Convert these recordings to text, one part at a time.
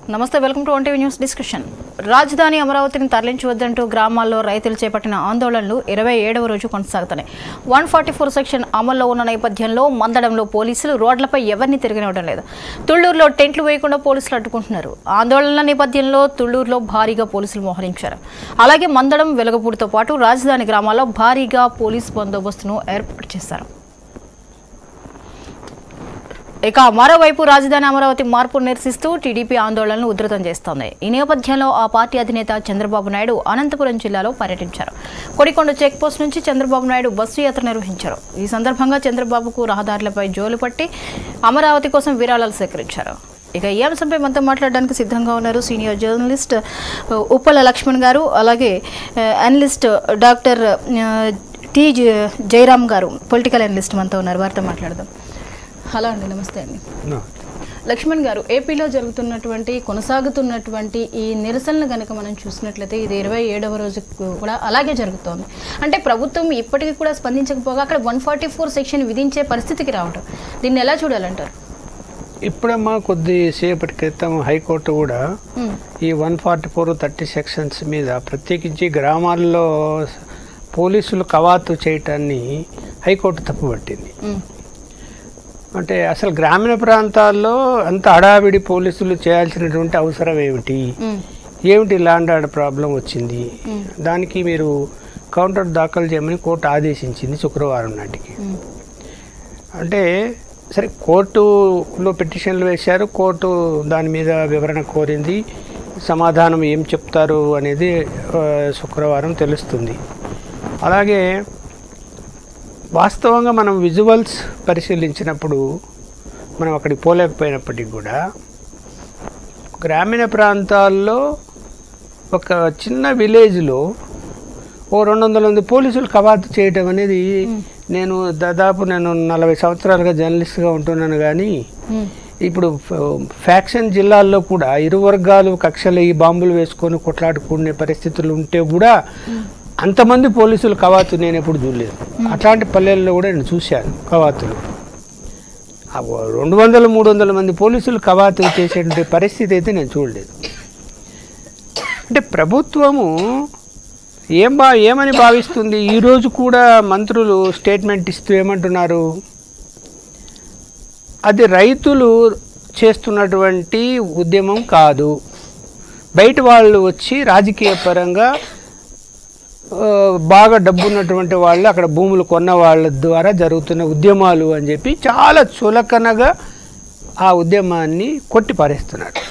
నమస్తే welcome to TV news discussion రాజధాని అమరావతిని తరలించవద్దంటూ గ్రామాల్లో రైతులు చేపట్టిన ఆందోళనలు ఇరవై ఏడవ రోజు కొనసాగుతున్నాయి వన్ ఫార్టీ ఫోర్ సెక్షన్ అమల్లో ఉన్న నేపథ్యంలో మందడంలో పోలీసులు రోడ్లపై ఎవరిని తిరగనివ్వడం లేదు తుళ్లూరులో టెంట్లు వేయకుండా పోలీసులు అడ్డుకుంటున్నారు ఆందోళనల నేపథ్యంలో తుళ్లూరులో భారీగా పోలీసులు మోహరించారు అలాగే మందడం వెలగపూడితో పాటు రాజధాని గ్రామాల్లో భారీగా పోలీస్ బందోబస్తును ఏర్పాటు చేశారు ఇక మరోవైపు రాజధాని అమరావతి మార్పు నిరసిస్తూ టీడీపీ ఆందోళనలు ఉధృతం చేస్తోంది ఈ నేపథ్యంలో ఆ పార్టీ అధినేత చంద్రబాబు నాయుడు అనంతపురం జిల్లాలో పర్యటించారు కొడికొండ చెక్ పోస్ట్ నుంచి చంద్రబాబు నాయుడు బస్సు యాత్ర నిర్వహించారు ఈ సందర్భంగా చంద్రబాబుకు రహదారులపై జోలు పట్టి అమరావతి కోసం విరాళాలు సేకరించారు ఇక ఈ అంశంపై మనతో మాట్లాడడానికి సిద్ధంగా ఉన్నారు సీనియర్ జర్నలిస్ట్ ఆ, ఉప్పల లక్ష్మణ్ గారు అలాగే ఆ, అనలిస్ట్ డాక్టర్ ఆ, టి జ- జయరామ్ గారు పొలిటికల్ అనలిస్ట్ మనతో ఉన్నారు వారితో మాట్లాడదాం హలో అండి నమస్తే అండి లక్ష్మణ్ గారు ఏపీలో జరుగుతున్నటువంటి కొనసాగుతున్నటువంటి ఈ నిరసనలు కనుక మనం చూసినట్లయితే ఇది ఇరవై ఏడవ రోజు కూడా అలాగే జరుగుతోంది అంటే ప్రభుత్వం ఇప్పటికీ కూడా స్పందించకపోగా అక్కడ వన్ ఫార్టీ ఫోర్ సెక్షన్ విధించే పరిస్థితికి రావడం దీన్ని ఎలా చూడాలంటారు ఇప్పుడమ్మా కొద్దిసేపటి క్రితం హైకోర్టు కూడా ఉమ్, ఈ one forty four thirty sections మీద ప్రత్యేకించి గ్రామాల్లో పోలీసులు కవాతు చేయటాన్ని హైకోర్టు తప్పుపట్టింది ఉమ్, అంటే అసలు గ్రామీణ ప్రాంతాల్లో అంత హడావిడి పోలీసులు చేయాల్సినటువంటి అవసరం ఏమిటి ఉమ్, ఏమిటి ల్యాండ్ ఆర్డర్ ప్రాబ్లం వచ్చింది దానికి మీరు కౌంటర్ దాఖలు చేయమని కోర్టు ఆదేశించింది శుక్రవారం నాటికి ఉమ్, అంటే సరే కోర్టులో పిటిషన్లు వేశారు కోర్టు దాని మీద వివరణ కోరింది సమాధానం ఏం చెప్తారు అనేది ఆ, శుక్రవారం తెలుస్తుంది అలాగే వాస్తవంగా మనం విజువల్స్ పరిశీలించినప్పుడు మనం అక్కడికి పోలేకపోయినప్పటికీ కూడా గ్రామీణ ప్రాంతాల్లో ఒక చిన్న విలేజ్లో ఓ రెండు వందల మంది పోలీసులు కవాతు చేయటం అనేది నేను దాదాపు నేను నలభై సంవత్సరాలుగా జర్నలిస్ట్గా ఉంటున్నాను కానీ ఉమ్, ఇప్పుడు ఫ- ఫ్యాక్షన్ జిల్లాల్లో కూడా ఇరు వర్గాలు కక్షలు ఈ బాంబులు వేసుకొని కొట్లాడుకునే పరిస్థితులు ఉంటే కూడా అంతమంది పోలీసులు కవాతు నేను ఎప్పుడు చూడలేదు అట్లాంటి పల్లెల్లో కూడా నేను చూశాను కవాతులు ఆ ఓ రెండు వందల మూడు వందల మంది పోలీసులు కవాతు చేసేటువంటి పరిస్థితి అయితే నేను చూడలేదు అంటే ప్రభుత్వము ఏం బా ఏమని భావిస్తుంది ఈరోజు కూడా మంత్రులు స్టేట్మెంట్ ఇస్తూ ఏమంటున్నారు అది రైతులు చేస్తున్నటువంటి ఉద్యమం కాదు బయట వాళ్ళు వచ్చి రాజకీయ పరంగా ఆ, బాగా డబ్బు ఉన్నటువంటి వాళ్ళు అక్కడ భూములు కొన్న వాళ్ళ ద్వారా జరుగుతున్న ఉద్యమాలు అని చెప్పి చాలా చులకనగా ఆ ఉద్యమాన్ని కొట్టి పారేస్తున్నారు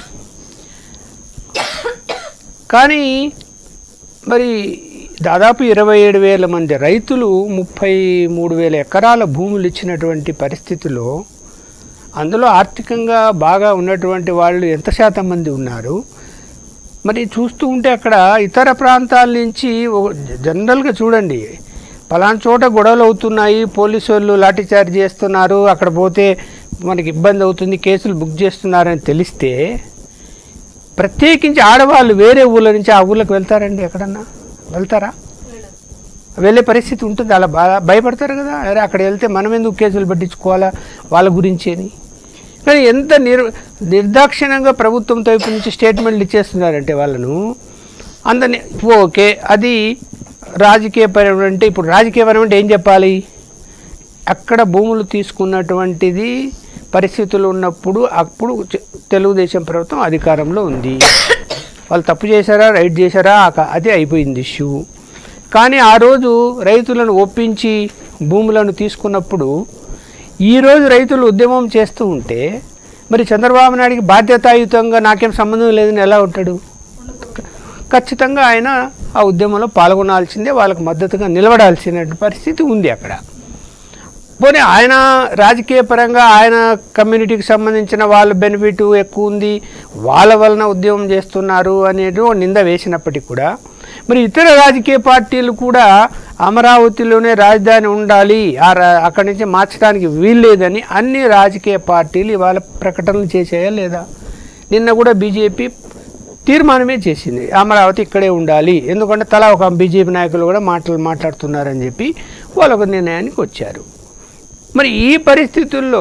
కానీ మరి దాదాపు ఇరవై ఏడు వేల మంది రైతులు ముప్పై మూడు వేల ఎకరాల భూములు ఇచ్చినటువంటి పరిస్థితిలో అందులో ఆర్థికంగా బాగా ఉన్నటువంటి వాళ్ళు ఎంత శాతం మంది ఉన్నారు మరి చూస్తూ ఉంటే అక్కడ ఇతర ప్రాంతాల నుంచి ఒక- జనరల్గా చూడండి పలానా చోట గొడవలు అవుతున్నాయి పోలీసు వాళ్ళు లాఠీచార్జ్ చేస్తున్నారు అక్కడ పోతే మనకి ఇబ్బంది అవుతుంది కేసులు బుక్ చేస్తున్నారని తెలిస్తే ప్రత్యేకించి ఆడవాళ్ళు వేరే ఊళ్ళ నుంచి ఆ ఊళ్ళకి వెళ్తారండి ఎక్కడన్నా వెళ్తారా వెళ్ళే పరిస్థితి ఉంటుంది అలా బాగా భయపడతారు కదా అరే అక్కడ వెళ్తే మనం ఎందుకు కేసులు పట్టించుకోవాలా వాళ్ళ గురించి అని కానీ ఎంత నిర్ నిర్దాక్షిణ్యంగా ప్రభుత్వం వైపు నుంచి స్టేట్మెంట్లు ఇచ్చేస్తున్నారంటే వాళ్ళను అందని ఓకే అది రాజకీయపరం అంటే ఇప్పుడు రాజకీయపరం అంటే ఏం చెప్పాలి అక్కడ భూములు తీసుకున్నటువంటిది పరిస్థితులు ఉన్నప్పుడు అప్పుడు చె- తెలుగుదేశం ప్రభుత్వం అధికారంలో ఉంది వాళ్ళు తప్పు చేశారా రైట్ చేశారా ఆ- అది అయిపోయింది ఇష్యూ కానీ ఆ రోజు రైతులను ఒప్పించి భూములను తీసుకున్నప్పుడు ఈరోజు రైతులు ఉద్యమం చేస్తూ ఉంటే మరి చంద్రబాబు నాయుడికి బాధ్యతాయుతంగా నాకేం సంబంధం లేదని ఎలా ఉంటాడు ఖచ్చితంగా ఆయన ఆ ఉద్యమంలో పాల్గొనాల్సిందే వాళ్ళకు మద్దతుగా నిలబడాల్సిన పరిస్థితి ఉంది అక్కడ పోనీ ఆయన రాజకీయ పరంగా ఆయన కమ్యూనిటీకి సంబంధించిన వాళ్ళ బెనిఫిట్ ఎక్కువ ఉంది వాళ్ళ వలన ఉద్యమం చేస్తున్నారు అనేది ఓ నింద వేసినప్పటికీ కూడా మరి ఇతర రాజకీయ పార్టీలు కూడా అమరావతిలోనే రాజధాని ఉండాలి ఆ రా- అక్కడి నుంచి మార్చడానికి వీల్లేదని అన్ని రాజకీయ పార్టీలు ఇవాళ ప్రకటనలు చేసేయా లేదా నిన్న కూడా బీజేపీ తీర్మానమే చేసింది అమరావతి ఇక్కడే ఉండాలి ఎందుకంటే తలా ఒక బీజేపీ నాయకులు కూడా మాటలు మాట్లాడుతున్నారని చెప్పి వాళ్ళు ఒక నిర్ణయానికి వచ్చారు మరి ఈ పరిస్థితుల్లో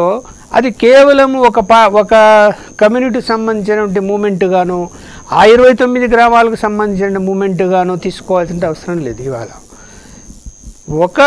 అది కేవలం ఒక పా ఒక కమ్యూనిటీకి సంబంధించినటువంటి మూమెంట్ గాను ఆ ఇరవై తొమ్మిది గ్రామాలకు సంబంధించిన మూమెంట్ గాను తీసుకోవాల్సిన అవసరం లేదు ఇవాళ ఒక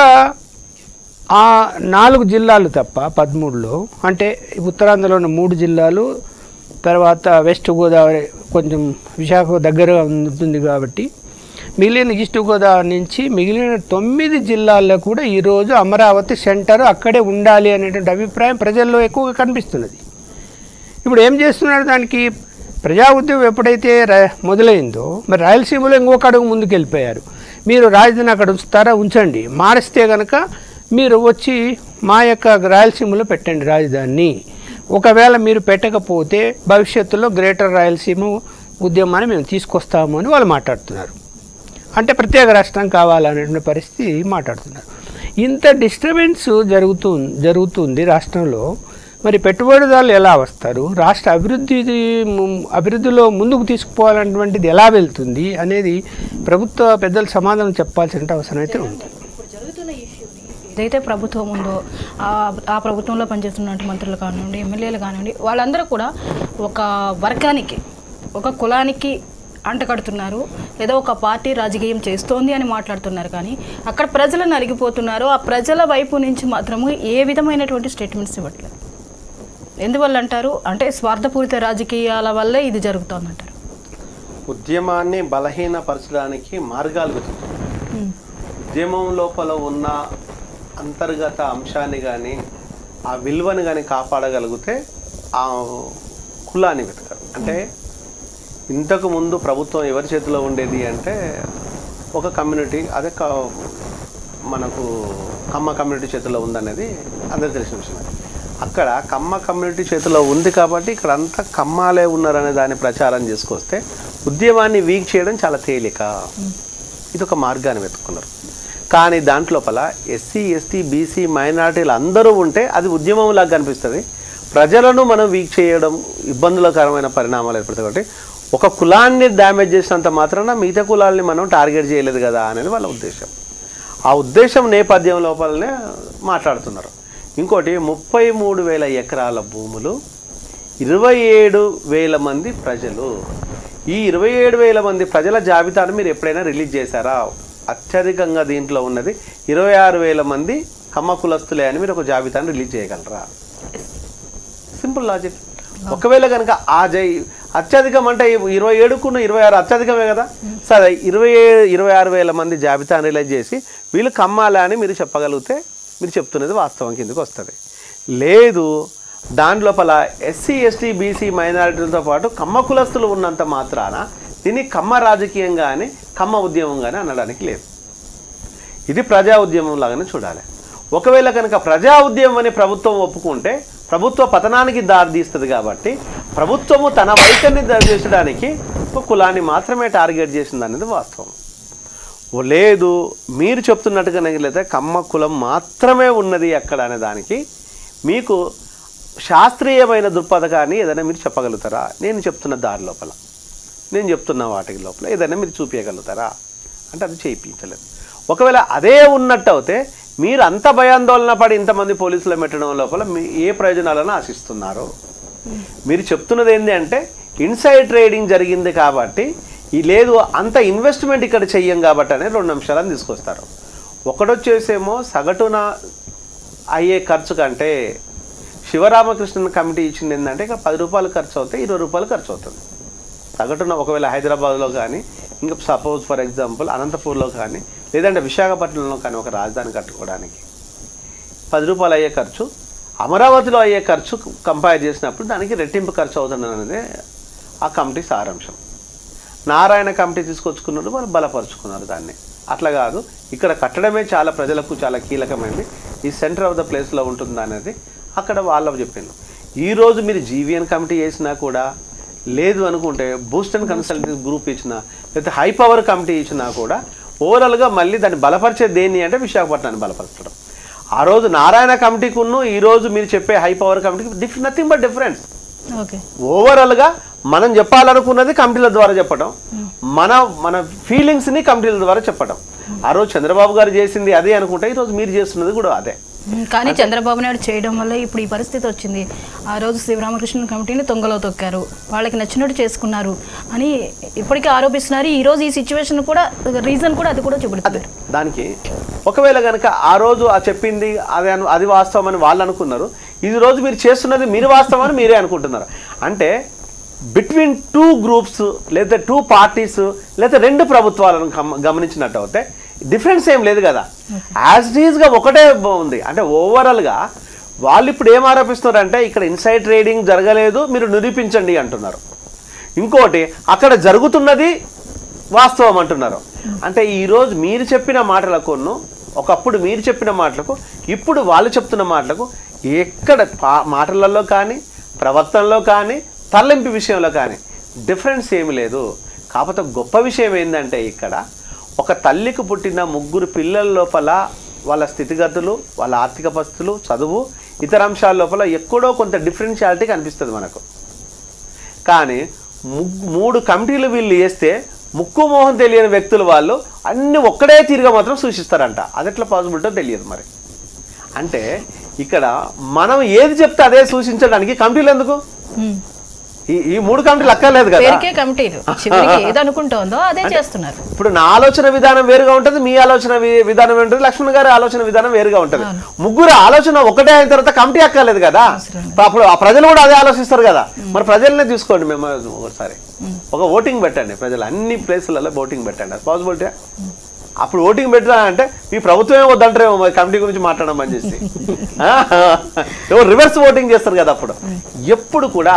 ఆ నాలుగు జిల్లాలు తప్ప పదమూడులో అంటే ఉత్తరాంధ్రలో ఉన్న మూడు జిల్లాలు తర్వాత వెస్ట్ గోదావరి కొంచెం విశాఖ దగ్గరగా ఉంటుంది కాబట్టి మిగిలిన ఈస్ట్ గోదావరి నుంచి మిగిలిన తొమ్మిది జిల్లాల్లో కూడా ఈరోజు అమరావతి సెంటర్ అక్కడే ఉండాలి అనేటువంటి అభిప్రాయం ప్రజల్లో ఎక్కువగా కనిపిస్తున్నది ఇప్పుడు ఏం చేస్తున్నారు దానికి ప్రజా ఉద్యమం ఎప్పుడైతే ర- మొదలైందో మరి రాయలసీమలో ఇంకొక అడుగు ముందుకు వెళ్ళిపోయారు మీరు రాజధాని అక్కడ ఉంచుతారా ఉంచండి మారిస్తే కనుక మీరు వచ్చి మా యొక్క రాయలసీమలో పెట్టండి రాజధానిని ఒకవేళ మీరు పెట్టకపోతే భవిష్యత్తులో గ్రేటర్ రాయలసీమ ఉద్యమాన్ని మేము తీసుకొస్తాము అని వాళ్ళు మాట్లాడుతున్నారు అంటే ప్రత్యేక రాష్ట్రం కావాలనేటువంటి పరిస్థితి మాట్లాడుతున్నారు ఇంత డిస్టర్బెన్స్ జరుగుతూ జరుగుతుంది రాష్ట్రంలో మరి పెట్టుబడిదారులు ఎలా వస్తారు రాష్ట్ర అభివృద్ధి ము- అభివృద్ధిలో ముందుకు తీసుకుపోవాలన్నటువంటిది ఎలా వెళ్తుంది అనేది ప్రభుత్వ పెద్దలు సమాధానం చెప్పాల్సిన అవసరం అయితే ఉంది ఏదైతే ప్రభుత్వం ఉందో ఆ- ఆ ప్రభుత్వంలో పనిచేస్తున్నటువంటి మంత్రులు కానివ్వండి ఎమ్మెల్యేలు కానివ్వండి వాళ్ళందరూ కూడా ఒక వర్గానికి ఒక కులానికి అంటకడుతున్నారు ఏదో ఒక పార్టీ రాజకీయం చేస్తోంది అని మాట్లాడుతున్నారు కానీ అక్కడ ప్రజలు నలిగిపోతున్నారు ఆ ప్రజల వైపు నుంచి మాత్రము ఏ విధమైనటువంటి స్టేట్మెంట్స్ ఇవ్వట్లేదు ఎందువల్ల అంటారు అంటే స్వార్థపూరిత రాజకీయాల వల్లే ఇది జరుగుతోందంటారు ఉద్యమాన్ని బలహీనపరచడానికి మార్గాలు వెతుకుతాం ఉద్యమం లోపల ఉన్న అంతర్గత అంశాన్ని కానీ ఆ విలువని కానీ కాపాడగలిగితే ఆ కులాన్ని వెతకరు అంటే ఇంతకు ముందు ప్రభుత్వం ఎవరి చేతిలో ఉండేది అంటే ఒక కమ్యూనిటీ అదే క- మనకు కమ్మ కమ్యూనిటీ చేతిలో ఉందనేది అందరికి తెలిసిన విషయం అది. అక్కడ కమ్మ కమ్యూనిటీ చేతిలో ఉంది కాబట్టి ఇక్కడ అంతా కమ్మాలే ఉన్నారనే దాన్ని ప్రచారం చేసుకొస్తే ఉద్యమాన్ని వీక్ చేయడం చాలా తేలిక ఇది ఒక మార్గాన్ని వెతుక్కున్నారు కానీ దాంట్లోపల ఎస్సీ ఎస్టీ బీసీ మైనారిటీలు అందరూ ఉంటే అది ఉద్యమంలాగా కనిపిస్తుంది ప్రజలను మనం వీక్ చేయడం ఇబ్బందులకరమైన పరిణామాలు ఏర్పడతాయి కాబట్టి ఒక కులాన్ని డ్యామేజ్ చేసినంత మాత్రాన మిగతా కులాల్ని మనం టార్గెట్ చేయలేదు కదా అనేది వాళ్ళ ఉద్దేశం ఆ ఉద్దేశం నేపథ్యం లోపలనే మాట్లాడుతున్నారు ఇంకోటి ముప్పై మూడు వేల ఎకరాల భూములు ఇరవై ఏడు వేల మంది ప్రజలు ఈ ఇరవై ఏడు వేల మంది ప్రజల జాబితాను మీరు ఎప్పుడైనా రిలీజ్ చేశారా అత్యధికంగా దీంట్లో ఉన్నది ఇరవై ఆరు వేల మంది కమ్మ కులస్తులే అని మీరు ఒక జాబితాను రిలీజ్ చేయగలరా సింపుల్ లాజిక్ ఒకవేళ కనుక ఆ జై అత్యధికం అంటే ఇరవై ఏడుకున్న ఇరవై ఆరు అత్యధికమే కదా సరే ఇరవై ఏ- ఇరవై ఆరు వేల మంది జాబితాను రిలీజ్ చేసి వీళ్ళు కమ్మాలా అని మీరు చెప్పగలిగితే మీరు చెప్తున్నది వాస్తవం కిందకి వస్తుంది లేదు దాని లోపల ఎస్సీ ఎస్టీ బీసీ మైనారిటీలతో పాటు కమ్మ కులస్తులు ఉన్నంత మాత్రాన దీన్ని కమ్మ రాజకీయం కానీ కమ్మ ఉద్యమం కానీ అనడానికి లేదు ఇది ప్రజా ఉద్యమం లాగానే చూడాలి ఒకవేళ కనుక ప్రజా ఉద్యమం అని ప్రభుత్వం ఒప్పుకుంటే ప్రభుత్వ పతనానికి దారితీస్తుంది కాబట్టి ప్రభుత్వము తన వైఖరిని దరిచేసడానికి ఒక కులాన్ని మాత్రమే టార్గెట్ చేసింది అనేది వాస్తవం ఓ లేదు మీరు చెప్తున్నట్టుగా లేదా కమ్మ కులం మాత్రమే ఉన్నది అక్కడ అనే దానికి మీకు శాస్త్రీయమైన దృక్పథకాన్ని ఏదైనా మీరు చెప్పగలుగుతారా నేను చెప్తున్న దారి లోపల నేను చెప్తున్న వాటి లోపల ఏదైనా మీరు చూపించగలుగుతారా అంటే అది చేయించలేదు ఒకవేళ అదే ఉన్నట్టు అయితే మీరు అంత భయాందోళన పడి ఇంతమంది పోలీసులు పెట్టడం లోపల మీ ఏ ప్రయోజనాలను ఆశిస్తున్నారు మీరు చెప్తున్నది ఏంటి అంటే ఇన్సైడ్ ట్రేడింగ్ జరిగింది కాబట్టి ఈ లేదు అంత ఇన్వెస్ట్మెంట్ ఇక్కడ చెయ్యం కాబట్టి అనేది రెండు అంశాలను తీసుకొస్తారు ఒకటొచ్చేసేమో సగటున అయ్యే ఖర్చు కంటే శివరామకృష్ణన్ కమిటీ ఇచ్చింది ఏంటంటే ఇక పది రూపాయలు ఖర్చు అవుతాయి ఇరవై రూపాయలు ఖర్చు అవుతుంది సగటున ఒకవేళ హైదరాబాద్లో కానీ ఇంకా సపోజ్ ఫర్ ఎగ్జాంపుల్ అనంతపూర్లో కానీ లేదంటే విశాఖపట్నంలో కానీ ఒక రాజధాని కట్టుకోవడానికి పది రూపాయలు అయ్యే ఖర్చు అమరావతిలో అయ్యే ఖర్చు కంపేర్ చేసినప్పుడు దానికి రెట్టింపు ఖర్చు అవుతుంది అనేది ఆ కమిటీ సారాంశం నారాయణ కమిటీ తీసుకొచ్చుకున్నారు వాళ్ళు బలపరుచుకున్నారు దాన్ని అట్లా కాదు ఇక్కడ కట్టడమే చాలా ప్రజలకు చాలా కీలకమైనది ఈ సెంటర్ ఆఫ్ ద ప్లేస్లో ఉంటుంది అనేది అక్కడ వాళ్ళకు చెప్పిండు ఈరోజు మీరు జీవీఎన్ కమిటీ చేసినా కూడా లేదు అనుకుంటే బూస్ట్ అండ్ కన్సల్టెన్సీ గ్రూప్ ఇచ్చినా లేకపోతే హై పవర్ కమిటీ ఇచ్చినా కూడా ఓవరాల్గా మళ్ళీ దాన్ని బలపరిచేది దేన్ని అంటే విశాఖపట్నాన్ని బలపరచడం ఆ రోజు నారాయణ కమిటీకును ఈ రోజు మీరు చెప్పే హై పవర్ కమిటీకి diff nothing but difference okay ఓవరాల్గా మనం చెప్పాలనుకున్నది కమిటీల ద్వారా చెప్పడం మన మన ఫీలింగ్స్ని కమిటీల ద్వారా చెప్పడం ఆ రోజు చంద్రబాబు గారు చేసింది అదే అనుకుంటే ఈరోజు మీరు చేస్తున్నది కూడా అదే ఉమ్, కానీ చంద్రబాబు నాయుడు చేయడం వల్ల ఇప్పుడు ఈ పరిస్థితి వచ్చింది ఆ రోజు శివరామకృష్ణ కమిటీని తొంగలో తొక్కారు వాళ్ళకి నచ్చినట్టు చేసుకున్నారు అని ఇప్పటికీ ఆరోపిస్తున్నారు ఈ రోజు ఈ సిచ్యువేషన్ కూడా రీజన్ కూడా అది కూడా చూపెడుతున్నారు దానికి ఒకవేళ కనుక ఆ రోజు ఆ చెప్పింది అది అను- అది వాస్తవం అని వాళ్ళు అనుకున్నారు ఈ రోజు మీరు చేస్తున్నది మీరు వాస్తవం అని మీరే అనుకుంటున్నారు అంటే బిట్వీన్ టూ గ్రూప్స్ లేదా టూ పార్టీస్ లేదా రెండు ప్రభుత్వాలను గమ- గమనించినట్టు అయితే డిఫరెన్స్ ఏం లేదు కదా యాజ్ గా ఒకటే ఉంది అంటే ఓవరాల్గా వాళ్ళు ఇప్పుడు ఏం ఆరోపిస్తున్నారు అంటే ఇక్కడ ఇన్సైడ్ ట్రేడింగ్ జరగలేదు మీరు నిరూపించండి అంటున్నారు ఇంకోటి అక్కడ జరుగుతున్నది వాస్తవం అంటున్నారు అంటే ఈరోజు మీరు చెప్పిన మాటలకును ఒకప్పుడు మీరు చెప్పిన మాటలకు ఇప్పుడు వాళ్ళు చెప్తున్న మాటలకు ఎక్కడ పా- మాటలలో కానీ ప్రవర్తనలో కానీ తరలింపు విషయంలో కానీ డిఫరెన్స్ ఏమి లేదు కాకపోతే గొప్ప విషయం ఏంటంటే ఇక్కడ ఒక తల్లికి పుట్టిన ముగ్గురు పిల్లల లోపల వాళ్ళ స్థితిగతులు వాళ్ళ ఆర్థిక పరిస్థితులు చదువు ఇతర అంశాల లోపల ఎక్కడో కొంత డిఫరెన్షియాలిటీ కనిపిస్తుంది మనకు కానీ ముగ్- మూడు కమిటీలు వీళ్ళు వేస్తే ముక్కు మోహం తెలియని వ్యక్తులు వాళ్ళు అన్ని ఒక్కడే తీరుగా మాత్రం సూచిస్తారంట అది ఎట్లా పాసిబిలిటో తెలియదు మరి అంటే ఇక్కడ మనం ఏది చెప్తే అదే సూచించడానికి కమిటీలు ఎందుకు ఉమ్. ఈ ఈ మూడు కమిటీలు అక్కర్లేదు కదా పేరుకే కమిటీలు చివరికి ఏది అనుకుంటోందో అదే చేస్తున్నారు ఇప్పుడు నా ఆలోచన విధానం వేరుగా ఉంటుంది మీ ఆలోచన వి- విధానం ఉంటుంది లక్ష్మణ్ గారి ఆలోచన విధానం వేరుగా ఉంటుంది ముగ్గురు ఆలోచన ఒకటే అయిన తర్వాత కమిటీ అక్కర్లేదు కదా అప్పుడు ఆ ప్రజలు కూడా అదే ఆలోచిస్తారు కదా మరి ప్రజలనే తీసుకోండి మేము ఒకసారి ఒక ఓటింగ్ పెట్టండి ప్రజలు అన్ని ప్లేసులలో ఓటింగ్ పెట్టండి అది పాసిబిలిటీ అప్పుడు ఓటింగ్ పెట్టరా అంటే మీ ప్రభుత్వమే వద్దంటారేమో మరి కమిటీ గురించి మాట్లాడడం అని చేసి ఎవరు రివర్స్ ఓటింగ్ చేస్తారు కదా అప్పుడు ఎప్పుడు కూడా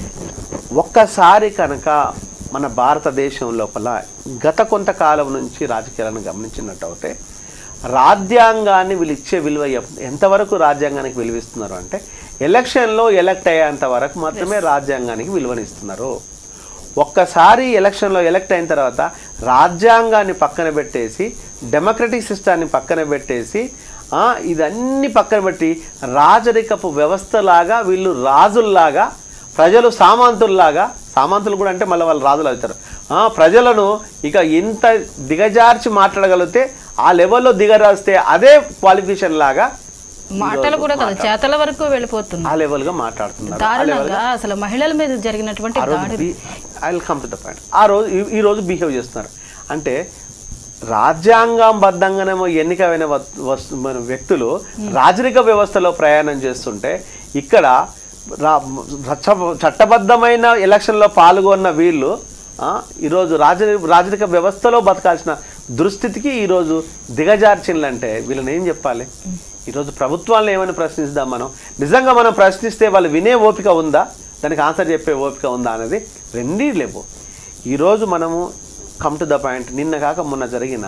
ఒక్కసారి కనుక మన భారతదేశం లోపల గత కొంతకాలం నుంచి రాజకీయాలను గమనించినట్టు అయితే రాజ్యాంగాన్ని వీళ్ళు ఇచ్చే విలువ ఎప్- ఎంతవరకు రాజ్యాంగానికి విలువిస్తున్నారు అంటే ఎలక్షన్లో ఎలక్ట్ అయ్యేంత వరకు మాత్రమే రాజ్యాంగానికి విలువనిస్తున్నారు ఒక్కసారి ఎలక్షన్లో ఎలక్ట్ అయిన తర్వాత రాజ్యాంగాన్ని పక్కన పెట్టేసి డెమోక్రటిక్ సిస్టాన్ని పక్కన పెట్టేసి ఆ, ఇదన్నీ పక్కన పెట్టి రాజరికపు వ్యవస్థలాగా వీళ్ళు రాజుల్లాగా ప్రజలు సామంతుల్లాగా సామంతులు కూడా అంటే మళ్ళీ వాళ్ళు రాజులు అవుతారు ఆ, ప్రజలను ఇక ఇంత దిగజార్చి మాట్లాడగలిగితే ఆ లెవెల్లో దిగరాస్తే అదే క్వాలిఫికేషన్ లాగా మాటలు కూడా కదా చేతల వరకు వెళ్ళిపోతున్నారు ఆ లెవెల్గా మాట్లాడుతున్నారు ఆ లెవెల్ దారుణంగా అసలు మహిళల మీద జరిగినటువంటి ఆ రోజు దాడి I will come to the point ఆ రోజు ఈ- ఈ రోజు బిహేవ్ చేస్తున్నారు అంటే రాజ్యాంగం బద్ధంగానేమో ఎన్నికైన వస్- వస్- మన వ్యక్తులు రాజరిక వ్యవస్థలో ప్రయాణం చేస్తుంటే ఇక్కడ రా- రచ్చ- చట్టబద్ధమైన ఎలక్షన్లో పాల్గొన్న వీళ్ళు ఆ, ఈరోజు రాజ రాజరిక వ్యవస్థలో బతకాల్సిన దుస్థితికి ఈరోజు దిగజార్చిందంటే వీళ్ళని ఏం చెప్పాలి ఈరోజు ప్రభుత్వాలను ఏమని ప్రశ్నిస్తాం మనం నిజంగా మనం ప్రశ్నిస్తే వాళ్ళు వినే ఓపిక ఉందా దానికి ఆన్సర్ చెప్పే ఓపిక ఉందా అనేది రెండీ లేవు ఈరోజు మనము కమ్ టు ద పాయింట్ నిన్న కాక మొన్న జరిగిన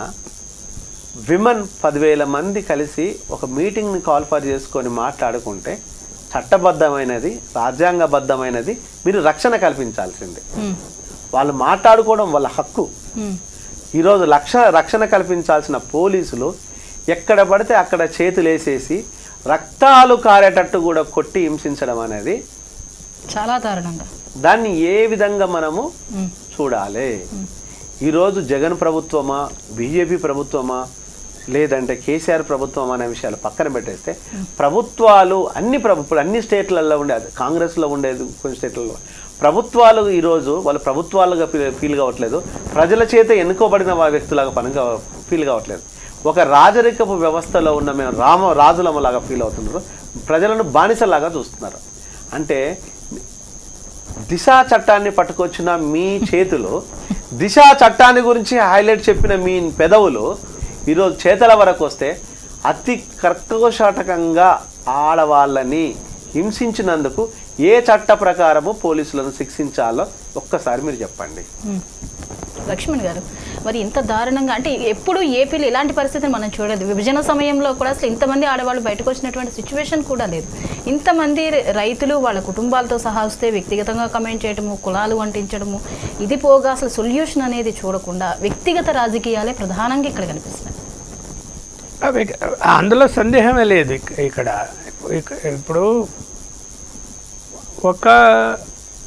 విమెన్ పదివేల మంది కలిసి ఒక మీటింగ్ని కాల్ఫర్ చేసుకొని మాట్లాడుకుంటే చట్టబద్ధమైనది రాజ్యాంగబద్ధమైనది మీరు రక్షణ కల్పించాల్సిందే ఉమ్, వాళ్ళు మాట్లాడుకోవడం వాళ్ళ హక్కు ఉమ్, ఈరోజు లక్ష రక్షణ కల్పించాల్సిన పోలీసులు ఎక్కడ పడితే అక్కడ చేతులు వేసేసి రక్తాలు కారేటట్టు కూడా కొట్టి హింసించడం అనేది చాలా దారుణంగా దాన్ని ఏ విధంగా మనము ఉమ్, చూడాలి ఈరోజు జగన్ ప్రభుత్వమా బీజేపీ ప్రభుత్వమా లేదంటే కేసీఆర్ ప్రభుత్వం అనే విషయాలు పక్కన పెట్టేస్తే ప్రభుత్వాలు అన్ని ప్రభు ఇప్పుడు అన్ని స్టేట్లలో ఉండేది కాంగ్రెస్లో ఉండేది కొన్ని స్టేట్లలో ప్రభుత్వాలు ఈరోజు వాళ్ళు ప్రభుత్వాలుగా ఫీల్ ఫీల్ కావట్లేదు ప్రజల చేత ఎన్నుకోబడిన వా- వ్యక్తులాగా పనిగా ఫీల్ కావట్లేదు ఒక రాజరికపు వ్యవస్థలో ఉన్న మేము రామ రాజులమ్మలాగా ఫీల్ అవుతున్నారు ప్రజలను బానిసలాగా చూస్తున్నారు అంటే దిశా చట్టాన్ని పట్టుకొచ్చిన మీ చేతులు దిశా చట్టాన్ని గురించి హైలైట్ చెప్పిన మీ పెదవులు ఈరోజు చేతల వరకు వస్తే అతి కర్కశోటకంగా ఆడవాళ్ళని హింసించినందుకు ఏ చట్ట ప్రకారము పోలీసులను శిక్షించాలో ఒక్కసారి మీరు చెప్పండి ఉమ్. లక్ష్మణ్ గారు మరి ఇంత దారుణంగా అంటే ఎప్పుడు ఏపీలో ఇలాంటి పరిస్థితిని మనం చూడలేదు విభజన సమయంలో కూడా అసలు ఇంతమంది ఆడవాళ్ళు బయటకు వచ్చినటువంటి సిచ్యువేషన్ కూడా లేదు ఇంతమంది రైతులు వాళ్ళ కుటుంబాలతో సహా వస్తే వ్యక్తిగతంగా కమెంట్ చేయడము కులాలు అంటించడము ఇది పోగా అసలు సొల్యూషన్ అనేది చూడకుండా వ్యక్తిగత రాజకీయాలే ప్రధానంగా ఇక్కడ కనిపిస్తున్నాయి అవి అందులో సందేహమే లేదు ఇక- ఇక్కడ ఇక- ఇప్పుడు ఒక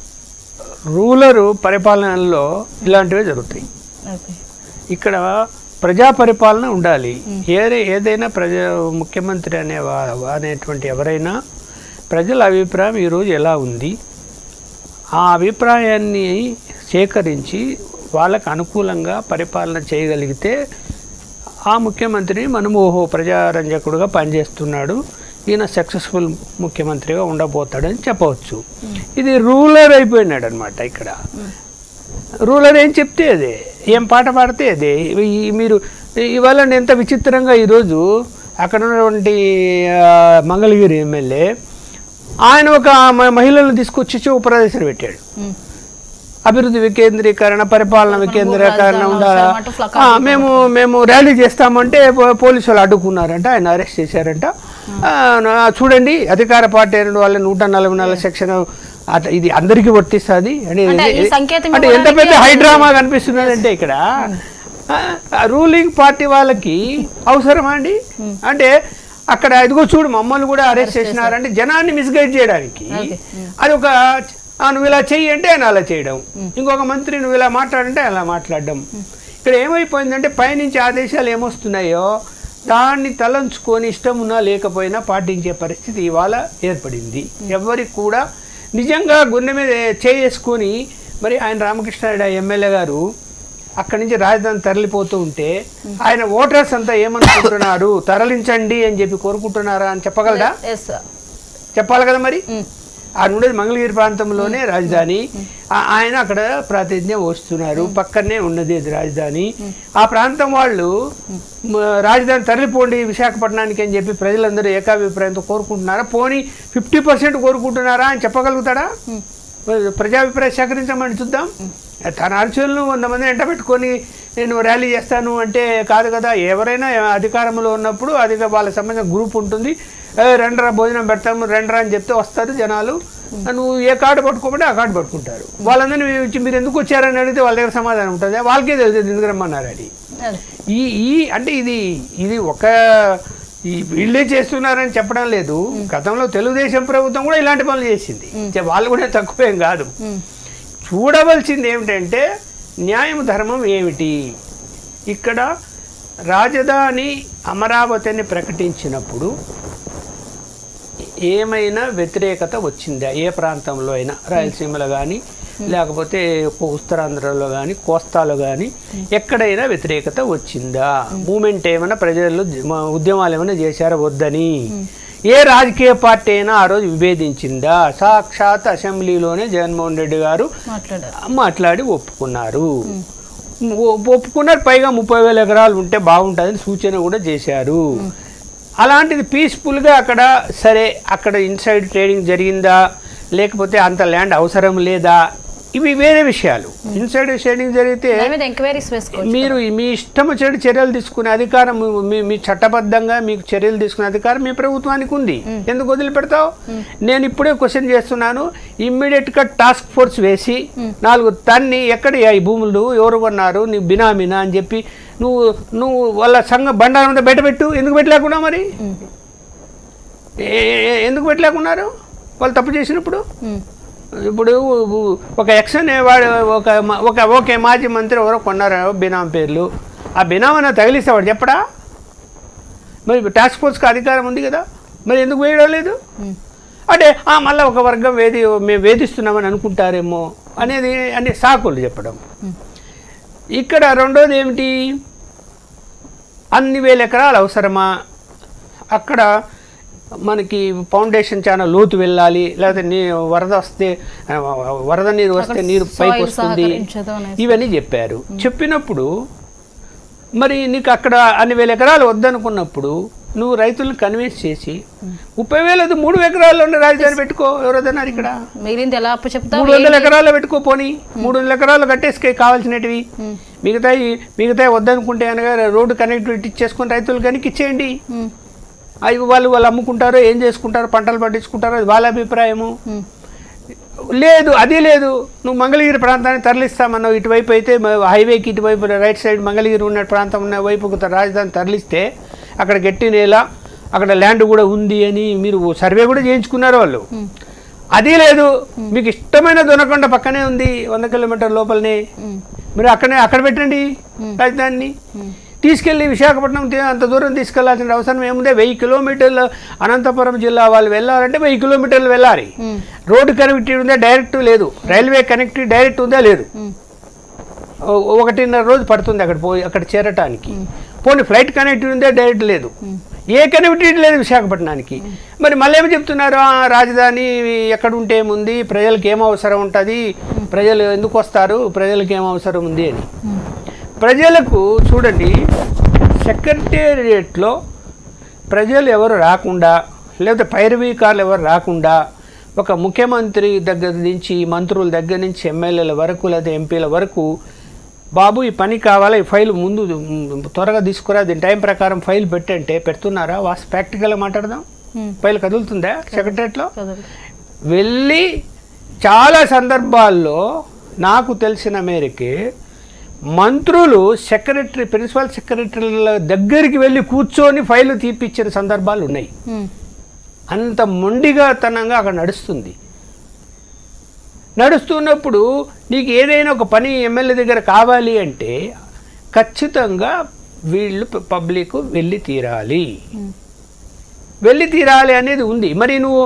రూలరు పరిపాలనలో ఇలాంటివే జరుగుతాయి ఓకే ఇక్కడ ప్రజా పరిపాలన ఉండాలి ఏదే ఏదైనా ప్రజా ముఖ్యమంత్రి అనే వా- అనేటువంటి ఎవరైనా ప్రజల అభిప్రాయం ఈరోజు ఎలా ఉంది ఆ అభిప్రాయాన్ని సేకరించి వాళ్ళకు అనుకూలంగా పరిపాలన చేయగలిగితే ఆ ముఖ్యమంత్రిని మనం ఓహో ప్రజారంజకుడుగా పనిచేస్తున్నాడు ఈయన సక్సెస్ఫుల్ ముఖ్యమంత్రిగా ఉండబోతాడని చెప్పవచ్చు ఇది రూలర్ అయిపోయినాడు అనమాట ఇక్కడ రూలర్ ఏం చెప్తే అదే ఏం పాట పాడితే అదే ఈ- మీరు ఇవాళ ఎంత విచిత్రంగా ఈరోజు అక్కడ ఉన్నటువంటి ఆ, మంగళగిరి ఎమ్మెల్యే ఆయన ఒక మ- మహిళలను తీసుకొచ్చి ఉపప్రదర్శన పెట్టాడు అభివృద్ధి వికేంద్రీకరణ పరిపాలన వికేంద్రీకరణ ఉండాలా అవసరం అంటూ ప్లకార్డులు ఆ, మేము మేము ర్యాలీ చేస్తామంటే పో- పోలీసు వాళ్ళు అడ్డుకున్నారంట ఆయన అరెస్ట్ చేశారంట ఆ, నా- చూడండి అధికార పార్టీ అయిన వాళ్ళ నూట నలభై నాలుగు సెక్షన్ అట్లా ఇది అందరికీ వర్తిస్తుంది అంటే అంటే ఈ ఇది- సంకేతం అంటే ఎంత ఇవ్వడానికి పెద్ద హైడ్రామా కనిపిస్తున్నది అంటే ఇక్కడ రూలింగ్ పార్టీ వాళ్ళకి అవసరమా అండి అంటే అక్కడ ఇదిగో చూడు మమ్మల్ని కూడా అరెస్ట్ చేసినారంటే జనాన్ని మిస్గైడ్ చేయడానికి అది ఒక "ఆ, నువ్వు ఇలా చెయ్యి అంటే ఆయన అలా చేయడం ఇంకొక మంత్రి నువ్వు ఇలా మాట్లాడంటే అలా మాట్లాడడం ఇక్కడ ఏమైపోయిందంటే పైనుంచి ఆదేశాలు ఏమొస్తున్నాయో దాన్ని తలంచుకొని ఇష్టం ఉన్నా లేకపోయినా పాటించే పరిస్థితి ఇవాళ ఏర్పడింది ఎవరికి కూడా నిజంగా గుండె మీద చేసుకొని మరి ఆయన రామకృష్ణారెడ్డి ఎమ్మెల్యే గారు అక్కడి నుంచి రాజధాని తరలిపోతూ ఉంటే ఆయన ఓటర్స్ అంతా ఏమనుకుంటున్నారు తరలించండి అని చెప్పి కోరుకుంటున్నారా అని చెప్పగలరా ఎస్ చెప్పాలి కదా మరి ఆ ఉండేది మంగళగిరి ప్రాంతంలోనే రాజధాని ఆ- ఆయన అక్కడ ప్రాతినిధ్యం వస్తున్నారు పక్కనే ఉన్నది అది రాజధాని ఆ ప్రాంతం వాళ్ళు మ, రాజధాని తరలిపోండి విశాఖపట్నానికి అని చెప్పి ప్రజలందరూ ఏకాభిప్రాయంతో కోరుకుంటున్నారా పోనీ ఫిఫ్టీ పర్సెంట్ కోరుకుంటున్నారా అని చెప్పగలుగుతాడా మరి ప్రజాభిప్రాయం సేకరించమని చూద్దాం తన అనుచరులను వంద మంది ఎంట పెట్టుకొని నేను ర్యాలీ చేస్తాను అంటే కాదు కదా ఎవరైనా అధికారంలో ఉన్నప్పుడు అది వాళ్ళకి సంబంధించిన గ్రూప్ ఉంటుంది "ఏ, రండ్రా భోజనం పెడతాము రండ్రా అని చెప్తే వస్తారు జనాలు నువ్వు ఏ కార్డు పట్టుకోమంటే ఆ కార్డు పట్టుకుంటారు వాళ్ళందరినీ వచ్చి మీరు ఎందుకు వచ్చారని అడిగితే వాళ్ళ దగ్గర సమాధానం ఉంటుంది వాళ్ళకే తెలుస్తుంది ఎందుకు రమ్మన్నారు అది ఈ ఈ అంటే ఇది ఇది ఒక ఈ వీళ్ళే చేస్తున్నారని చెప్పడం లేదు గతంలో తెలుగుదేశం ప్రభుత్వం కూడా ఇలాంటి పనులు చేసింది చే- వాళ్ళు కూడా తక్కువేం కాదు చూడవలసింది ఏమిటంటే న్యాయం ధర్మం ఏమిటి ఇక్కడ రాజధాని అమరావతిని ప్రకటించినప్పుడు ఏమైనా వ్యతిరేకత వచ్చిందా ఏ ప్రాంతంలో అయినా రాయలసీమలో కానీ లేకపోతే ఉత్తరాంధ్రలో కానీ కోస్తాలో కానీ ఎక్కడైనా వ్యతిరేకత వచ్చిందా మూమెంట్ ఏమైనా ప్రజలు మ- ఉద్యమాలు ఏమైనా చేశారా వద్దని ఏ రాజకీయ పార్టీ అయినా ఆ రోజు విభేదించిందా సాక్షాత్ అసెంబ్లీలోనే జగన్మోహన్ రెడ్డి గారు మాట్లాడారు మాట్లాడి ఒప్పుకున్నారు ఒ- ఒప్పుకున్నారు పైగా ముప్పై వేల ఎకరాలు ఉంటే బాగుంటుందని సూచన కూడా చేశారు అలాంటిది పీస్ఫుల్గా అక్కడ సరే అక్కడ ఇన్సైడ్ ట్రేడింగ్ జరిగిందా లేకపోతే అంత ల్యాండ్ అవసరం లేదా ఇవి వేరే విషయాలు ఇన్సైడ్ ట్రేడింగ్ జరిగితే దాని మీద ఎంక్వైరీస్ వేసుకోవచ్చు మీరు మీ ఇష్టం వచ్చేటి చర్యలు తీసుకునే అధికారం మీ మీ చట్టబద్ధంగా మీకు చర్యలు తీసుకునే అధికారం మీ ప్రభుత్వానికి ఉంది ఎందుకు వదిలిపెడతావు నేను ఇప్పుడే క్వశ్చన్ చేస్తున్నాను ఇమ్మీడియట్ గా టాస్క్ ఫోర్స్ వేసి నాలుగు తన్ని ఎక్కడ ఈ భూములు ఎవరు కొన్నారు నీ బినామీనా అని చెప్పి నువ్వు నువ్వు వాళ్ళ సంఘ బండారం అంతా బయట పెట్టు ఎందుకు పెట్టలేకుండా మరి ఏ- ఏ- ఎందుకు పెట్టలేకున్నారు వాళ్ళు తప్పు చేసినప్పుడు ఉమ్. ఇప్పుడు ఒక ఎక్స్ అనేవాడు ఒక మ- ఒక ఓకే మాజీ మంత్రి ఎవరో కొన్నారు బినాం పేర్లు ఆ బినాం అన్న తగిలిస్తే వాడు చెప్పడా మరి టాస్క్ ఫోర్స్కి అధికారం ఉంది కదా మరి ఎందుకు వేయడం లేదు అంటే ఆ మళ్ళీ ఒక వర్గం వేది మేము వేధిస్తున్నామని అనుకుంటారేమో అనేది అనే సాకులు చెప్పడం ఇక్కడ రెండోది ఏమిటి అన్ని వేల ఎకరాలు అవసరమా అక్కడ మనకి ఫౌండేషన్ చాలా లోతు వెళ్ళాలి లేకపోతే నీ వరద వస్తే ఆ, వరద నీరు వస్తే నీరు పైకి soil వస్తుంది సహకరించదు అనేసి. ఇవన్నీ చెప్పారు చెప్పినప్పుడు మరి నీకు అక్కడ అన్ని వేల ఎకరాలు వద్దనుకున్నప్పుడు నువ్వు రైతులను కన్విన్స్ చేసి ముప్పై వేలది మూడు ఎకరాల్లో ఉన్న రాజధాని పెట్టుకో ఎవరదన్నారు ఇక్కడ మిగిలింది ఎలా అప్పు చెప్తావు మూడు వందల ఎకరాల్లో పెట్టుకో పోనీ మూడు వందల ఎకరాలు కట్టేసుకే కావాల్సినటివి మిగతా మిగతా వద్దనుకుంటే కనుక రోడ్డు కనెక్టివిటీ ఇచ్చేసుకొని రైతులు కనుక ఇచ్చేయండి ఉమ్. అవి వాళ్ళు వాళ్ళు అమ్ముకుంటారో ఏం చేసుకుంటారో పంటలు పండించుకుంటారో అది వాళ్ళ అభిప్రాయము ఉమ్. లేదు అది లేదు నువ్వు మంగళగిరి ప్రాంతాన్ని తరలిస్తామన్నావు ఇటువైపు అయితే మ- హైవేకి ఇటువైపు రైట్ సైడ్ మంగళగిరి ఉన్న ప్రాంతం ఉన్న వైపుకు త- రాజధాని తరలిస్తే అక్కడ గట్టి నేల అక్కడ ల్యాండ్ కూడా ఉంది అని మీరు సర్వే కూడా చేయించుకున్నారు వాళ్ళు అది లేదు మీకు ఇష్టమైన దొనకొండ పక్కనే ఉంది వంద కిలోమీటర్ లోపలనే ఉమ్. మీరు అక్కడనే అక్కడ పెట్టండి రాజధానిని తీసుకెళ్ళి విశాఖపట్నం తీ- అంత దూరం తీసుకెళ్లాల్సిన అవసరం ఏముంది వెయ్యి కిలోమీటర్లు అనంతపురం జిల్లా వాళ్ళు వెళ్ళాలంటే వెయ్యి కిలోమీటర్లు వెళ్ళాలి రోడ్డు కనెక్టివిటీ ఉందా డైరెక్ట్ లేదు రైల్వే కనెక్టివిటీ డైరెక్ట్ ఉందా లేదు ఓ- ఒకటిన్నర రోజు పడుతుంది అక్కడ పోయి అక్కడ చేరటానికి పోనీ ఫ్లైట్ కనెక్టివిటీ ఉందా డైరెక్ట్ లేదు ఏ కనెక్టివిటీ లేదు విశాఖపట్నానికి మరి మళ్ళీ ఏమి చెప్తున్నారు ఆ, రాజధాని ఎక్కడ ఉంటే ఏముంది ప్రజలకు ఏం అవసరం ఉంటుంది ప్రజలు ఎందుకు వస్తారు ప్రజలకు ఏం అవసరం ఉంది అని ప్రజలకు చూడండి సెక్రటేరియట్లో ప్రజలు ఎవరు రాకుండా లేకపోతే పైరవీకారులు ఎవరు రాకుండా ఒక ముఖ్యమంత్రి దగ్గర నుంచి మంత్రుల దగ్గర నుంచి ఎమ్మెల్యేల వరకు లేదా ఎంపీల వరకు బాబు ఈ పని కావాలా ఈ ఫైల్ ముందు మ్, త్వరగా తీసుకురా దీని టైం ప్రకారం ఫైల్ పెట్టంటే పెడుతున్నారా వాస్ ప్రాక్టికల్గా మాట్లాడదాం ఫైల్ కదులుతుందా సెక్రటరియట్లో వెళ్ళి చాలా సందర్భాల్లో నాకు తెలిసిన మేరకి మంత్రులు సెక్రటరీ ప్రిన్సిపల్ సెక్రటరీల దగ్గరికి వెళ్ళి కూర్చొని ఫైలు తీపిచ్చిన సందర్భాలు ఉన్నాయి అంత మొండిగాతనంగా అక్కడ నడుస్తుంది నడుస్తున్నప్పుడు నీకు ఏదైనా ఒక పని ఎమ్మెల్యే దగ్గర కావాలి అంటే ఖచ్చితంగా వీళ్ళు పబ్లిక్ వెళ్ళి తీరాలి వెళ్ళి తీరాలి అనేది ఉంది మరి నువ్వు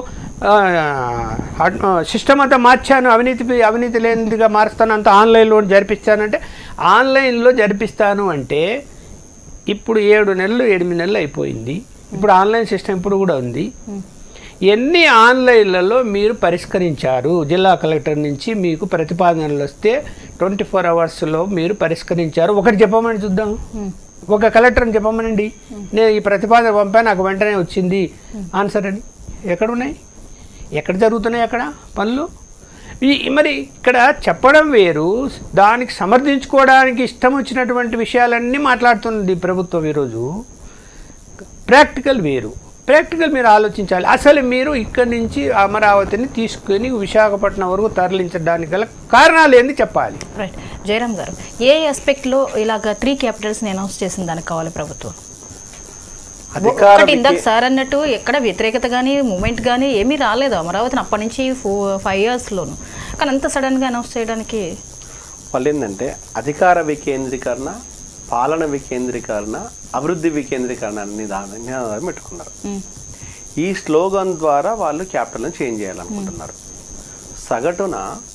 సిస్టమ్ అంతా మార్చాను అవినీతి అవినీతి లేనిదిగా మారుస్తాను అంతా ఆన్లైన్లో జరిపిస్తానంటే ఆన్లైన్లో జరిపిస్తాను అంటే ఇప్పుడు ఏడు నెలలు ఎనిమిది నెలలు అయిపోయింది ఇప్పుడు ఆన్లైన్ సిస్టమ్ ఇప్పుడు కూడా ఉంది ఎన్ని ఆన్లైన్లలో మీరు పరిష్కరించారు జిల్లా కలెక్టర్ నుంచి మీకు ప్రతిపాదనలు వస్తే ట్వంటీ ఫోర్ అవర్స్లో మీరు పరిష్కరించారు ఒకటి చెప్పమని చూద్దాం ఒక కలెక్టర్ని చెప్పమనండి నేను ఈ ప్రతిపాదన పంపాను నాకు వెంటనే వచ్చింది ఆన్సర్ అని ఎక్కడ ఉన్నాయి ఎక్కడ జరుగుతున్నాయి అక్కడ పనులు ఈ మరి ఇక్కడ చెప్పడం వేరు దానికి సమర్థించుకోవడానికి ఇష్టం వచ్చినటువంటి విషయాలన్నీ మాట్లాడుతుంది ప్రభుత్వం ఈరోజు ప్రాక్టికల్ వేరు ప్రాక్టికల్ మీరు ఆలోచించాలి అసలు మీరు ఇక్కడి నుంచి అమరావతిని తీసుకొని విశాఖపట్నం వరకు తరలించడానికి గల కారణాలు ఏంది చెప్పాలి రైట్ జయరామ్ గారు ఏ ఆస్పెక్ట్లో ఇలాగ త్రీ క్యాపిటల్స్ని అనౌన్స్ చేసిన దానికి కావాలి ప్రభుత్వం అధికార ఒకటి ఇందాక సార్ అన్నట్టు ఎక్కడ వ్యతిరేకత కానీ మూమెంట్ కానీ ఏమీ రాలేదు అమరావతిని అప్పటి నుంచి ఫో ఫైవ్ ఇయర్స్లోను కానీ అంత సడన్గా అనౌన్స్ చేయడానికి వాళ్ళు ఏంటంటే అధికార వికేంద్రీకరణ పాలన వికేంద్రీకరణ అభివృద్ధి వికేంద్రీకరణ అన్ని దాని నినాదాలు పెట్టుకున్నారు మ్, ఈ స్లోగన్ ద్వారా వాళ్ళు క్యాపిటల్ని చేంజ్ చేయాలనుకుంటున్నారు సగటున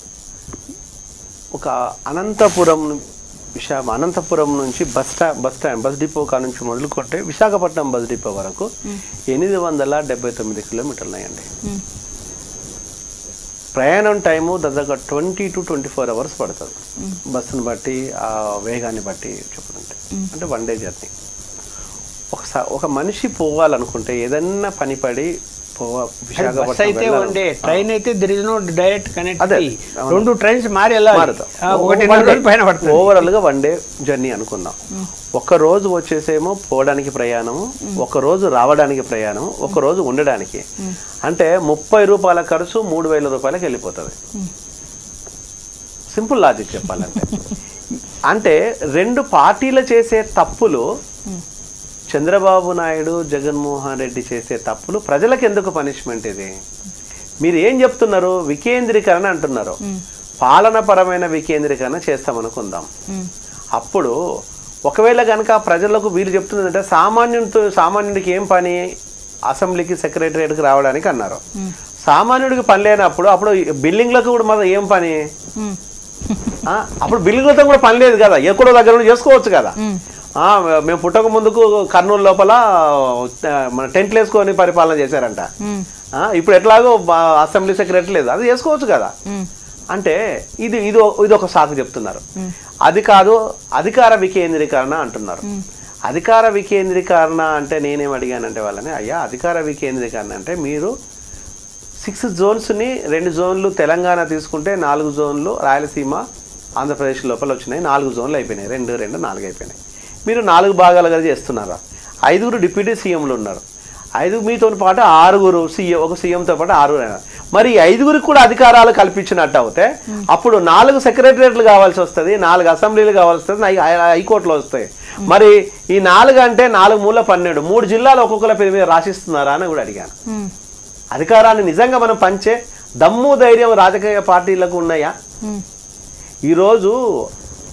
ఒక అనంతపురం విశా అనంతపురం నుంచి బస్ స్టా బస్ స్టాండ్ బస్ డిపో కా నుంచి మొదలుకుంటే విశాఖపట్నం బస్ డిపో వరకు ఎనిమిది వందల డెబ్బై తొమ్మిది కిలోమీటర్లు ఉన్నాయండి మ్, ప్రయాణం టైము దాదాపు twenty two twenty four hours పడుతుంది బస్సును బట్టి ఆ వేగాన్ని బట్టి చెప్పుకుంటే అంటే వన్ డే జర్నీ ఒకసారి ఒక మనిషి పోవాలనుకుంటే ఏదన్నా పని పడి పోవ బస్ విశాఖపట్నం అయితే వెళ్ళాలి. వన్ డే ట్రైన్ అయితే దర్ ఇస్ నో డైరెక్ట్ అదే, కనెక్టివిటీ అవును. రెండు ట్రైన్స్ మారి వెళ్ళాలి మారుతాం. ఆ, ఒకటి One day. రోజులు పైన పడుతుంది ఓవరాల్ గా వన్ డే జర్నీ అనుకుందాం ఒక రోజు వచ్చేసేమో పోవడానికి ప్రయాణము ఒక రోజు రావడానికి ప్రయాణం ఒక రోజు ఉండడానికి అంటే ముప్పై రూపాయల ఖర్చు మూడు వేల రూపాయలకి వెళ్ళిపోతుంది సింపుల్ లాజిక్ చెప్పాలంటే అంటే రెండు పార్టీలు చేసే తప్పులు చంద్రబాబు నాయుడు జగన్మోహన్ రెడ్డి చేసే తప్పులు ప్రజలకు ఎందుకు పనిష్మెంట్ ఇది మీరు ఏం చెప్తున్నారు వికేంద్రీకరణ అంటున్నారు పాలనపరమైన వికేంద్రీకరణ చేస్తామనుకుందాం మ్, అప్పుడు ఒకవేళ కనుక ప్రజలకు వీళ్ళు చెప్తుందంటే సామాన్యుడితో సామాన్యుడికి ఏం పని అసెంబ్లీకి సెక్రటరియట్కి రావడానికి అన్నారు సామాన్యుడికి పని లేనప్పుడు అప్పుడు బిల్డింగ్లకు కూడా మన ఏం పని మ్, ఆ, అప్పుడు బిల్డింగ్లతో కూడా పని లేదు కదా ఎక్కడో దగ్గర నుండి చేసుకోవచ్చు కదా మ్, ఆ, మేము పుట్టక ముందుకు కర్నూలు లోపల ఆ, మన టెంట్లు వేసుకొని పరిపాలన చేశారంట మ్, ఆ, ఇప్పుడు ఎట్లాగో బా- అసెంబ్లీ సెక్రటరీ లేదు అది చేసుకోవచ్చు కదా మ్, అంటే ఇది ఇది ఓ- ఇది ఒక సాకు చెప్తున్నారు అది కాదు అధికార వికేంద్రీకరణ అంటున్నారు అధికార వికేంద్రీకరణ అంటే నేనేం అడిగానంటే వాళ్ళని అయ్యా అధికార వికేంద్రీకరణ అంటే మీరు సిక్స్ జోన్స్ని రెండు జోన్లు తెలంగాణ తీసుకుంటే నాలుగు జోన్లు రాయలసీమ ఆంధ్రప్రదేశ్ లోపల వచ్చినాయి నాలుగు జోన్లు అయిపోయినాయి రెండు రెండు నాలుగు అయిపోయినాయి మీరు నాలుగు భాగాలుగా చేస్తున్నారా ఐదుగురు డిప్యూటీ సీఎంలు ఉన్నారు ఐదు మీతో పాటు ఆరుగురు సీఎం ఒక సీఎంతో పాటు ఆరుగురు అయినారు. మరి ఈ ఐదుగురికి కూడా అధికారాలు కల్పించినట్టు అవుతే అప్పుడు నాలుగు సెక్రటరియట్లు కావాల్సి వస్తుంది నాలుగు అసెంబ్లీలు కావాల్సి వస్తుంది ఐ- ఐ- హైకోర్టులో వస్తాయి మరి ఈ నాలుగు అంటే నాలుగు మూల పన్నెండు మూడు జిల్లాలు ఒక్కొక్కల పేరు మీద రాసిస్తున్నారా అని కూడా అడిగాను మ్, అధికారాన్ని నిజంగా మనం పంచే దమ్ము ధైర్యం రాజకీయ పార్టీలకు ఉన్నాయా మ్, ఈరోజు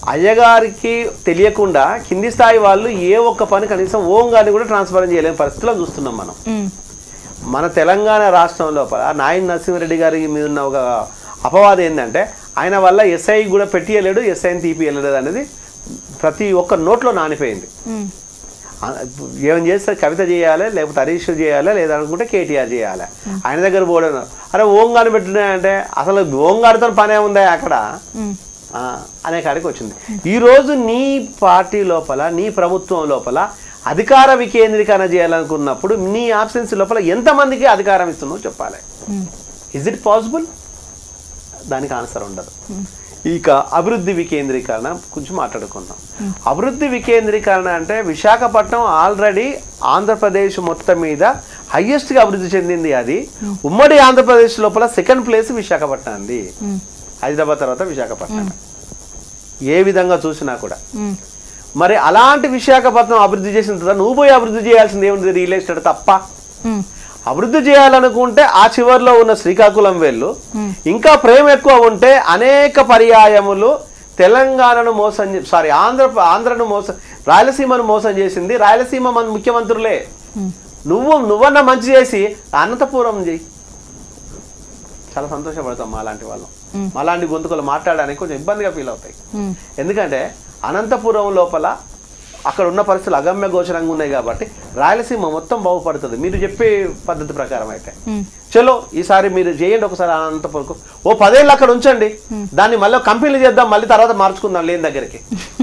అయ్యగారికి తెలియకుండా కింది స్థాయి వాళ్ళు ఏ ఒక్క పని కనీసం ఓం గారిని కూడా ట్రాన్స్ఫర్ చేయలేని పరిస్థితిలో చూస్తున్నాం మనం ఉమ్, మన తెలంగాణ రాష్ట్రం లోపల నాయన్ నరసింహారెడ్డి గారి మీద ఉన్న ఒక అపవాదం ఏంటంటే ఆయన వల్ల ఎస్ఐ కూడా పెట్టియలేడు ఎస్ఐని తీపియలేడు అనేది ప్రతి ఒక్క నోట్లో నానిపోయింది ఉమ్, ఆ, ఏం చేస్తే కవిత చేయాలి లేకపోతే హరీష్ చేయాలి లేదనుకుంటే కేటీఆర్ చేయాలి ఆయన దగ్గర పోవడం అరే ఓంగాని పెట్టినాయంటే అసలు ఓంగాడితో పనే ఉందా అక్కడ ఉమ్, ఆ, అనే కాడికి వచ్చింది ఈరోజు నీ పార్టీ లోపల నీ ప్రభుత్వం లోపల అధికార వికేంద్రీకరణ చేయాలనుకున్నప్పుడు నీ ఆబ్సెన్స్ లోపల ఎంతమందికి అధికారం ఇస్తున్నావు చెప్పాలి ఉమ్, ఇజ్ ఇట్ పాసిబుల్ దానికి ఆన్సర్ ఉండదు ఇక అభివృద్ధి వికేంద్రీకరణ కొంచెం మాట్లాడుకుందాం అభివృద్ధి వికేంద్రీకరణ అంటే విశాఖపట్నం ఆల్రెడీ ఆంధ్రప్రదేశ్ మొత్తం మీద హయ్యెస్ట్గా అభివృద్ధి చెందింది అది ఉమ్మడి ఆంధ్రప్రదేశ్ లోపల సెకండ్ ప్లేస్ విశాఖపట్నం అంది ఉమ్, హైదరాబాద్ తర్వాత విశాఖపట్నం ఏ విధంగా చూసినా కూడా ఉమ్, మరి అలాంటి విశాఖపట్నం అభివృద్ధి చేసిన తర్వాత నువ్వు పోయి అభివృద్ధి చేయాల్సింది ఏముంది రియల్ ఎస్టేట్ తప్ప ఉమ్, అభివృద్ధి చేయాలనుకుంటే ఆ చివర్లో ఉన్న శ్రీకాకుళం వెళ్ళు ఇంకా ప్రేమ ఎక్కువ ఉంటే అనేక పర్యాయములు తెలంగాణను మోసం సారీ ఆంధ్ర ఆంధ్రను మోసం రాయలసీమను మోసం చేసింది రాయలసీమ మన ముఖ్యమంత్రులే నువ్వు నువ్వన్నా మంచి చేసి అనంతపురం చేయి చాలా సంతోషపడతాం మా లాంటి వాళ్ళం మాలాంటి గొంతుకలు మాట్లాడడానికి కొంచెం ఇబ్బందిగా ఫీల్ అవుతాయి ఉమ్, ఎందుకంటే అనంతపురం లోపల అక్కడ ఉన్న పరిస్థితులు అగమ్య గోచరంగా ఉన్నాయి కాబట్టి రాయలసీమ మొత్తం బాగుపడుతుంది మీరు చెప్పే పద్ధతి ప్రకారం అయితే ఉమ్, చలో ఈసారి మీరు చేయండి ఒకసారి అనంతపురంకు ఓ పదేళ్ళు అక్కడ ఉంచండి దాన్ని మళ్ళీ కంపెనీలు చేద్దాం మళ్ళీ తర్వాత మార్చుకుందాం లేని దగ్గరికి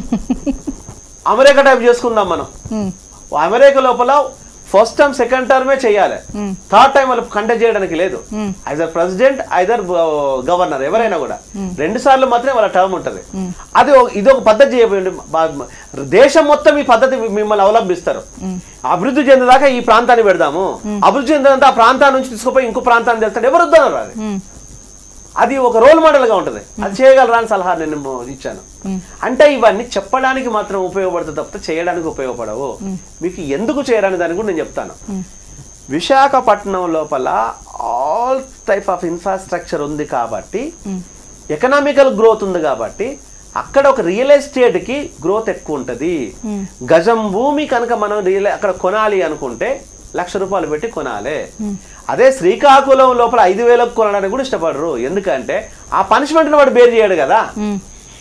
అమెరికా టైప్ చేసుకుందాం మనం ఉమ్, అమెరికా లోపల ఫస్ట్ టర్మ్ సెకండ్ టర్మే చేయాలి ఉమ్, థర్డ్ టైం వాళ్ళు కంటెక్ట్ చేయడానికి లేదు Hmm. Either president either governor ఎవరైనా కూడా రెండు సార్లు మాత్రమే వాళ్ళ టర్మ్ ఉంటుంది అది ఒక- ఇది ఒక పద్ధతి చేయబోయండి బా- దేశం మొత్తం ఈ పద్ధతి మిమ్మల్ని అవలంబిస్తారు అభివృద్ధి చెందేదాకా ఈ ప్రాంతాన్ని పెడదాము అభివృద్ధి చెందినంత ఆ ప్రాంతాన్ని నుంచి తీసుకుపోయి ఇంకో ప్రాంతాన్ని తెస్తాడు ఎవరు వద్దన్నారు అది ఉమ్, అది ఒక రోల్ మోడల్ గా ఉంటుంది అది చేయగలరా అని సలహా నేను ఇచ్చాను అంటే ఇవన్నీ చెప్పడానికి మాత్రం ఉపయోగపడుతుంది తప్పితే చేయడానికి ఉపయోగపడవు మీకు ఎందుకు చేయరని దాన్ని కూడా నేను చెప్తాను విశాఖపట్నం లోపల ఆల్ టైప్ ఆఫ్ ఇన్ఫ్రాస్ట్రక్చర్ ఉంది కాబట్టి ఎకనామికల్ గ్రోత్ ఉంది కాబట్టి అక్కడ ఒక రియల్ ఎస్టేట్కి గ్రోత్ ఎక్కువ ఉంటుంది గజం భూమి కనుక మనం రియల్ అక్కడ కొనాలి అనుకుంటే లక్ష రూపాయలు పెట్టి కొనాలి అదే శ్రీకాకుళం లోపల ఐదు వేలకు కొనడానికి కూడా ఇష్టపడరు ఎందుకంటే ఆ పనిష్మెంట్ని వాడు బేర్ చేయడు కదా ఉమ్,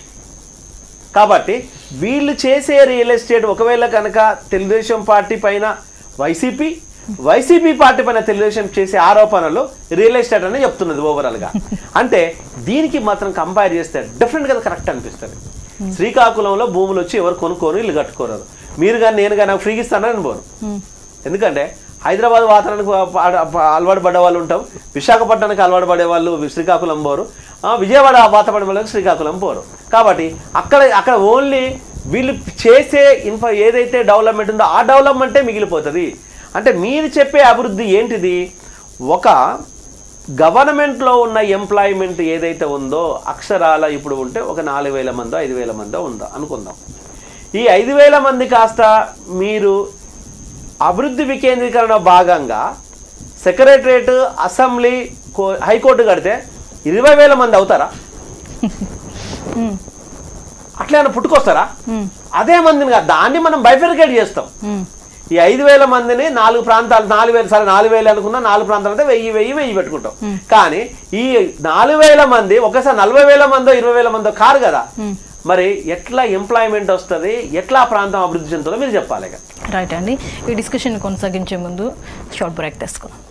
కాబట్టి వీళ్ళు చేసే రియల్ ఎస్టేట్ ఒకవేళ కనుక తెలుగుదేశం పార్టీ పైన వైసీపీ వైసీపీ పార్టీ పైన తెలుగుదేశం చేసే ఆరోపణలు రియల్ ఎస్టేట్ అని చెప్తున్నది ఓవరాల్ గా అంటే దీనికి మాత్రం కంపేర్ చేస్తే డిఫరెంట్ గా కరెక్ట్ అనిపిస్తుంది శ్రీకాకుళంలో భూములు వచ్చి ఎవరు కొనుక్కోరు ఇల్లు కట్టుకోరు మీరు కానీ నేను కానీ నాకు ఫ్రీగా ఇస్తానని పోను ఉమ్, ఎందుకంటే హైదరాబాద్ వాతావరణానికి పా- పా- అలవాటు పడే వాళ్ళు ఉంటాం విశాఖపట్నానికి అలవాటు పడే వాళ్ళు శ్రీకాకుళం పోరు ఆ, విజయవాడ వాతావరణం వాళ్ళకి శ్రీకాకుళం పోరు కాబట్టి అక్కడ అక్కడ ఓన్లీ వీళ్ళు చేసే ఇన్ఫా ఏదైతే డెవలప్మెంట్ ఉందో ఆ డెవలప్మెంటే మిగిలిపోతుంది అంటే మీరు చెప్పే అభివృద్ధి ఏంటిది ఒక గవర్నమెంట్లో ఉన్న ఎంప్లాయ్మెంట్ ఏదైతే ఉందో అక్షరాల ఇప్పుడు ఉంటే ఒక నాలుగు వేల మందో ఐదు వేల మందో ఉందో అనుకుందాం ఈ ఐదు వేల మంది కాస్త మీరు అభివృద్ధి వికేంద్రీకరణ భాగంగా సెక్రటరేట్ అసెంబ్లీ కో- హైకోర్టు కడితే ఇరవై వేల మంది అవుతారా ఉమ్, అట్లా ఏమైనా పుట్టుకొస్తారా ఉమ్, అదే మందిని కాదు దాన్ని మనం బైఫెరికేట్ చేస్తాం ఉమ్, ఈ ఐదు వేల మందిని నాలుగు ప్రాంతాలు నాలుగు వేలు సరే నాలుగు వేలు అనుకున్నా నాలుగు ప్రాంతాలు అయితే వెయ్యి వెయ్యి వెయ్యి పెట్టుకుంటాం కానీ ఈ నాలుగు వేల మంది ఒకసారి నలభై వేల మందో ఇరవై వేల మందో కారు కదా మరి ఎట్లా ఎంప్లాయ్మెంట్ వస్తుంది ఎట్లా ఆ ప్రాంతం అభివృద్ధి చెందుతుందో మీరు చెప్పాలి ఇక రైట్ అండి ఈ డిస్కషన్ కొనసాగించే ముందు షార్ట్ బ్రేక్ తీసుకుందాం